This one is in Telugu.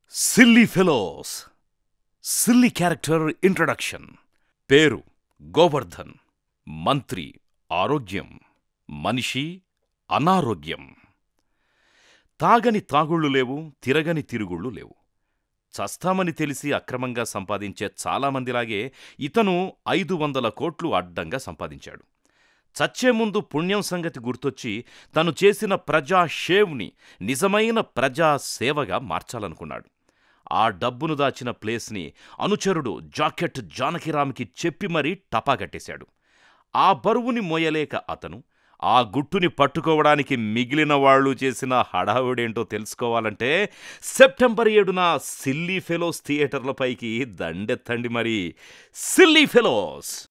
silly fellows silly character introduction పేరు గోవర్ధన్ మంత్రి ఆరోగ్యం మనిషి అనారోగ్యం తాగని తాగుళ్ళు లేవు తిరగని తిరుగుళ్ళు లేవు చస్తామని తెలిసి అక్రమంగా సంపాదించే చాలామందిలాగే ఇతను ఐదు వందల కోట్లు అడ్డంగా సంపాదించాడు చచ్చే ముందు పుణ్యం సంగతి గుర్తొచ్చి తను చేసిన ప్రజా షేవ్ని నిజమైన ప్రజా సేవగా మార్చాలనుకున్నాడు ఆ డబ్బును దాచిన ప్లేస్ని అనుచరుడు జాకెట్ జానకిరామ్కి చెప్పి మరీ టపాకట్టేశాడు ఆ బరువుని మోయలేక అతను ఆ గుట్టుని పట్టుకోవడానికి మిగిలిన వాళ్ళు చేసిన హడావుడేంటో తెలుసుకోవాలంటే సెప్టెంబర్ ఏడున సిల్లీ ఫెలోస్ థియేటర్లపైకి దండెత్తండి మరి సిల్లీ ఫెలోస్